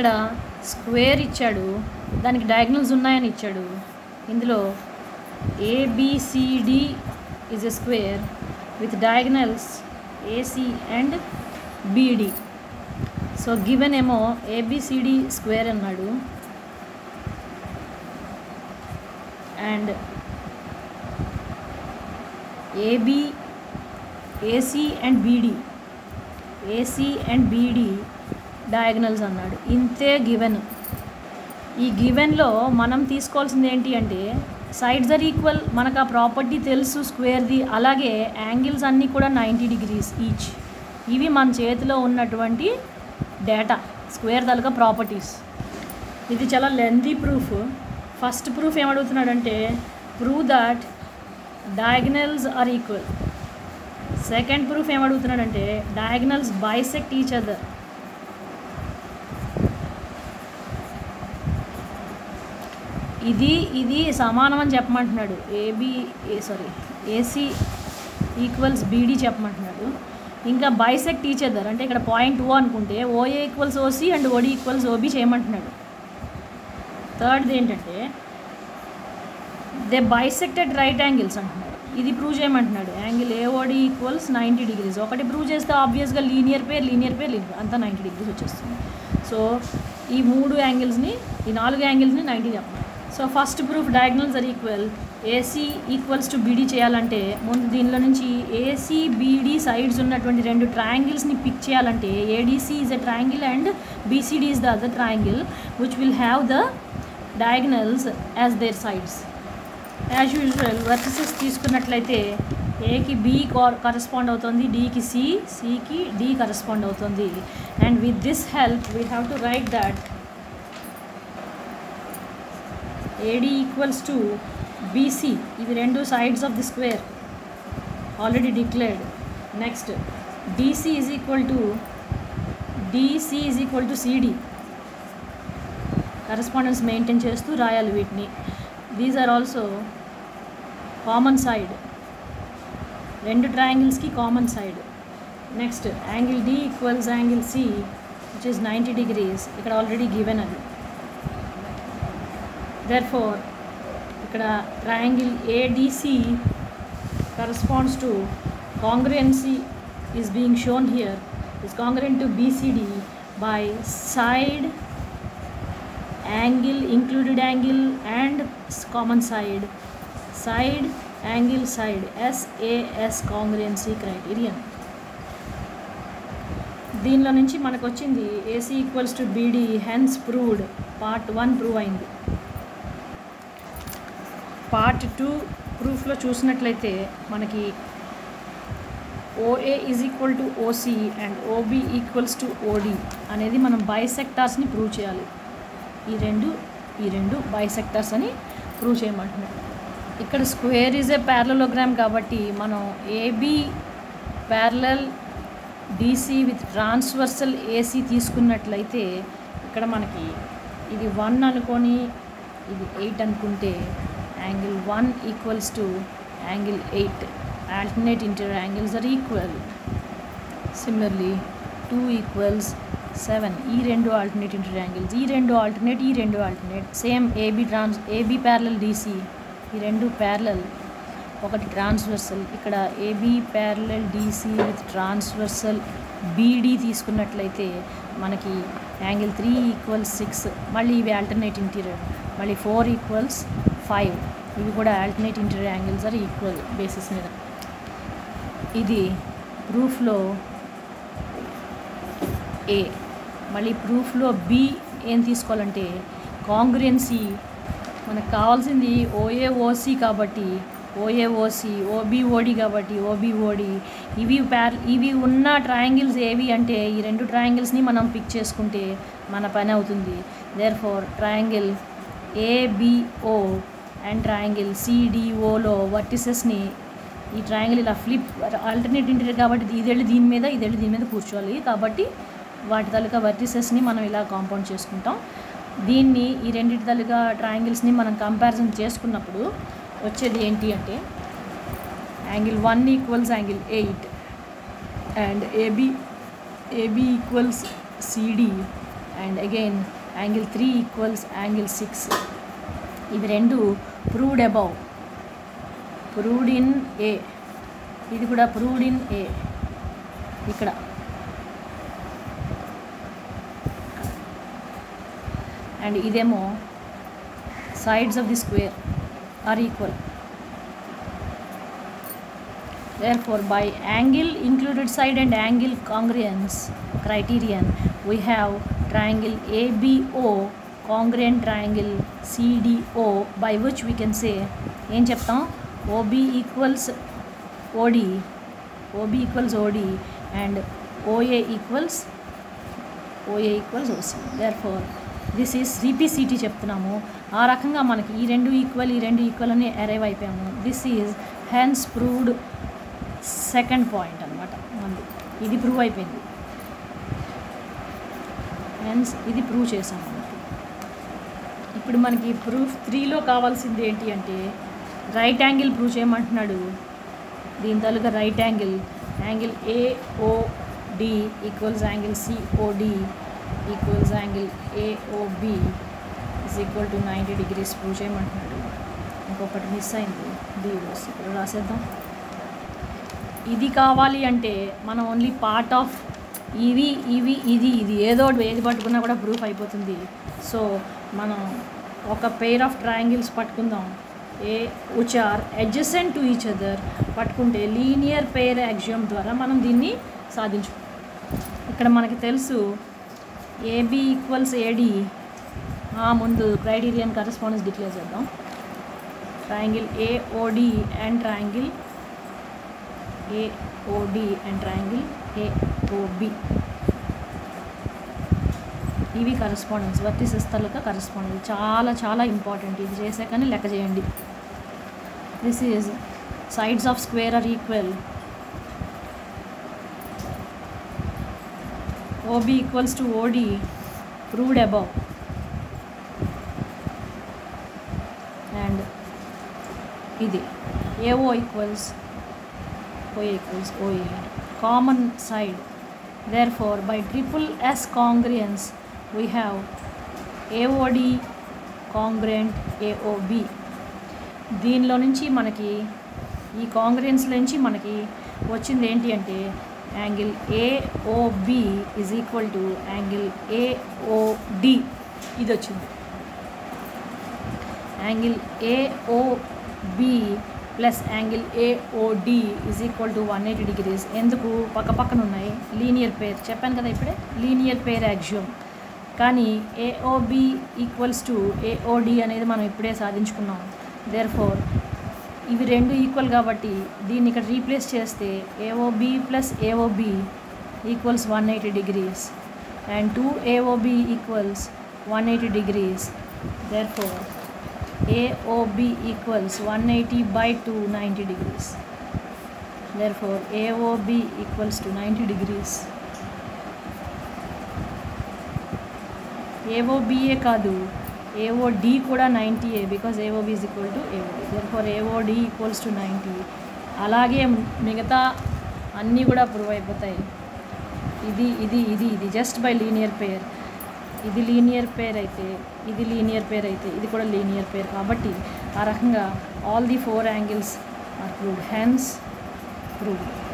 ఇక్కడ స్క్వేర్ ఇచ్చాడు దానికి డయాగ్నల్స్ ఉన్నాయని ఇచ్చాడు ఇందులో ABCD is a square with diagonals AC and BD so given ఏమో ఏబిసిడి స్క్వేర్ అన్నాడు and AB AC and BD AC and BD diagonals అన్నాడు ఇంతే గివెన్ ఈ గివెన్లో మనం తీసుకోవాల్సింది ఏంటి అంటే సైడ్స్ ఆర్ ఈక్వల్ మనకు ఆ ప్రాపర్టీ తెలుసు స్క్వేర్ది అలాగే యాంగిల్స్ అన్నీ కూడా నైంటీ డిగ్రీస్ ఈచ్ ఇవి మన చేతిలో ఉన్నటువంటి డేటా స్క్వేర్ తాలూకా ప్రాపర్టీస్ ఇది చాలా లెంతీ ప్రూఫ్ ఫస్ట్ ప్రూఫ్ ఏమడుగుతున్నాడంటే prove that diagonals are equal second proof ఏమడుగుతున్నాడంటే డయాగ్నల్స్ బైసెక్ట్ ఈచ్ అదర్ ఇది ఇది సమానం అని చెప్పమంటున్నాడు AB A sorry AC equals BD చెప్పమంటున్నాడు ఇంకా బైసెక్ట్ ఈచ్ అదర్ అంటే ఇక్కడ పాయింట్ ఓ అనుకుంటే OA equals OC and OD equals OB చేయమంటున్నాడు థర్డ్ది ఏంటంటే దే బైసెక్టెడ్ రైట్ యాంగిల్స్ అంటున్నాడు ఇది ప్రూవ్ చేయమంటున్నాడు angle AOD equals ninety degrees ఒకటి ప్రూవ్ చేస్తే ఆబ్వియస్గా linear pair linear pair linear అంతా నైంటీ డిగ్రీస్ వచ్చేస్తుంది సో ఈ మూడు యాంగిల్స్ని ఈ నాలుగు యాంగిల్స్ని నైంటీ చెప్పాలి so first proof diagonals are equal AC equals to BD చేయాలంటే ముందు దీనిలో నుంచి ఏసీ బీడీ సైడ్స్ ఉన్నటువంటి రెండు ట్రయాంగిల్స్ని పిక్ చేయాలంటే ADC is a triangle and BCD is the other triangle which will have the diagonals as there sides as usual vertices తీసుకున్నట్లయితే ఏకి బి కరస్పాండ్ అవుతుంది డికి సి సికి డి కరస్పాండ్ అవుతుంది and with this help we have to write that AD equals to BC ఇవి రెండు sides of the square already declared next DC is equal to DC is equal to CD correspondence maintain చేస్తూ రాయాలి వీటిని these are also common side రెండు ట్రయాంగిల్స్కి common side next angle D equals angle C which is ninety degrees ఇక్కడ already given అది therefore ఇక్కడ triangle ADC corresponds to congruency is being shown here is congruent to BCD by side angle included angle and s- common side side angle side SAS congruency criterion దీనిలో నుంచి మనకు వచ్చింది AC equals to BD hence proved part one prove అయింది part two ప్రూఫ్లో చూసినట్లయితే మనకి OA is equal to OC and OB equals to OD అనేది మనం బైసెక్టార్స్ని ప్రూవ్ చేయాలి ఈ రెండు ఈ రెండు బైసెక్టార్స్ అని ప్రూవ్ చేయమంటున్నాం ఇక్కడ స్క్వేర్ ఈజ్ ఏ ప్యారలోగ్రామ్ కాబట్టి మనం AB parallel DC with transversal AC తీసుకున్నట్లయితే ఇక్కడ మనకి ఇది వన్ అనుకొని ఇది ఎయిట్ అనుకుంటే angle one equals to angle eight alternate interior angles are equal similarly 2 equals 7 ఈ రెండు alternate interior angles ఈ రెండు alternate ఈ రెండు alternate same AB trans AB parallel DC ఈ రెండు ప్యారలల్ ఒకటి ట్రాన్స్వర్సల్ ఇక్కడ AB parallel DC with transversal BD తీసుకున్నట్లయితే మనకి యాంగిల్ త్రీ ఈక్వల్స్ సిక్స్ మళ్ళీ ఇవి ఆల్టర్నేట్ ఇంటీరియర్ మళ్ళీ ఫోర్ ఈక్వల్స్ ఫైవ్ ఇవి కూడా alternate interior angles are equal basis మీద ఇది ప్రూఫ్లో ఏ మళ్ళీ ప్రూఫ్లో బి ఏం తీసుకోవాలంటే కాంగ్రియన్సీ మనకు కావాల్సింది ఓఏ ఓసీ కాబట్టి ఓఏ ఓసీ ఓబిఓడి కాబట్టి ఓబిఓడి ఇవి ప్యార్ ఇవి ఉన్న ట్రయాంగిల్స్ ఏవి అంటే ఈ రెండు ట్రయాంగిల్స్ని మనం పిక్ చేసుకుంటే మన పని అవుతుంది therefore triangle ABO and triangle సిడిఓలో వర్టిసెస్ని ఈ ట్రయాంగిల్ ఇలా ఫ్లిప్ ఆల్టర్నేట్ ఇంటీరియర్ కాబట్టి ఇది వెళ్ళి దీని మీద ఇది వెళ్ళి దీని మీద కూర్చోవాలి కాబట్టి వాటి తాలూకా వర్టిసెస్ని మనం ఇలా కాంపౌండ్ చేసుకుంటాం దీన్ని ఈ రెండింటి తాలూకా ట్రయాంగిల్స్ని మనం కంపారిజన్ చేసుకున్నప్పుడు వచ్చేది ఏంటి అంటే angle one equals angle eight and AB AB equals CD and again angle three equals angle six ఇవి రెండు proved above proved in A ఇది కూడా ప్రూవ్డ్ ఇన్ ఏ ఇక్కడ అండ్ ఇదేమో sides of the square are equal. Therefore, by angle included side and angle congruence criterion, we have triangle ABO congruent triangle CDO by which we can say ఏం చెప్తాం OB equals OD OB equals OD and OA equals OA equals OC. Therefore, this is CPCT చెప్తున్నాము ఆ రకంగా మనకి ఈ రెండు equal ఈ రెండు ఈక్వల్ అని అరైవ్ అయిపోయాము this is hence proved second point అనమాట మంది ఇది ప్రూవ్ అయిపోయింది హెన్స్ ఇది ప్రూవ్ చేసాము మనకి ఇప్పుడు మనకి ప్రూఫ్ త్రీలో కావాల్సింది ఏంటి అంటే రైట్ యాంగిల్ ప్రూవ్ చేయమంటున్నాడు దీని తాలూకా right angle angle AOD equals angle COD equals angle AOB is equal to ninety degrees prove చేయమంటున్నాడు ఇంకొకటి మిస్ అయింది డిఓస్ ఇక్కడ రాసేద్దాం ఇది కావాలి అంటే మనం ఓన్లీ పార్ట్ ఆఫ్ ఇవి ఇవి ఇది ఇది ఏదో ఒకటి ఏది పట్టుకున్నా కూడా ప్రూఫ్ అయిపోతుంది సో మనం ఒక పెయిర్ ఆఫ్ ట్రయాంగిల్స్ పట్టుకుందాం a which are adjacent to each other పట్టుకుంటే లీనియర్ పెయిర్ యాక్సియం ద్వారా మనం దీన్ని సాధించు ఇక్కడ మనకి తెలుసు ఏబి ఈక్వల్స్ ఏడి ముందు క్రైటీరియన్ కరెస్పాండెన్స్ డిక్లేర్ చేద్దాం triangle AOD and triangle AOD and triangle AOB ఇవి కరెస్పాండెన్స్ వర్టిసెస్ తాలూకా కరెస్పాండెన్స్ చాలా చాలా ఇంపార్టెంట్ ఇది చేసే కానీ లెక్క చేయండి this is sides of square are equal OB equals to OD proved above and ఇది AO equals OA equals OA common side therefore by triple S congruence we have AOD congruent AOB దీనిలో నుంచి మనకి ఈ కాంగ్రెన్స్ నుంచి మనకి వచ్చింది ఏంటి అంటే angle AOB is equal to angle AOD ఇది వచ్చింది angle AOB plus angle AOD is equal to one eighty degrees ఎందుకు పక్క పక్కన ఉన్నాయి లీనియర్ పేర్ చెప్పాను కదా ఇప్పుడే లీనియర్ పేర్ యాక్సియం కానీ ఏఓబి ఈక్వల్స్ టు ఏఓడి అనేది మనం ఇప్పుడే సాధించుకున్నాం దేర్ ఫోర్ ఇవి రెండు ఈక్వల్ కాబట్టి దీన్ని ఇక్కడ రీప్లేస్ చేస్తే AOB plus AOB equals one eighty degrees and two AOB equals one eighty degrees therefore AOB equals one eighty by two ninety degrees therefore AOB equals to ninety degrees AOB ah కాదు AOD కూడా ninety ah because AOB is equal to AOD therefore AOD equals to ninety అలాగే మిగతా అన్నీ కూడా prove అయిపోతాయి ఇది ఇది ఇది ఇది జస్ట్ బై లీనియర్ పేర్ ఇది లీనియర్ పేర్ అయితే ఇది లీనియర్ పేర్ అయితే ఇది కూడా లీనియర్ పేర్ కాబట్టి ఆ రకంగా all the four angles are proved hence proved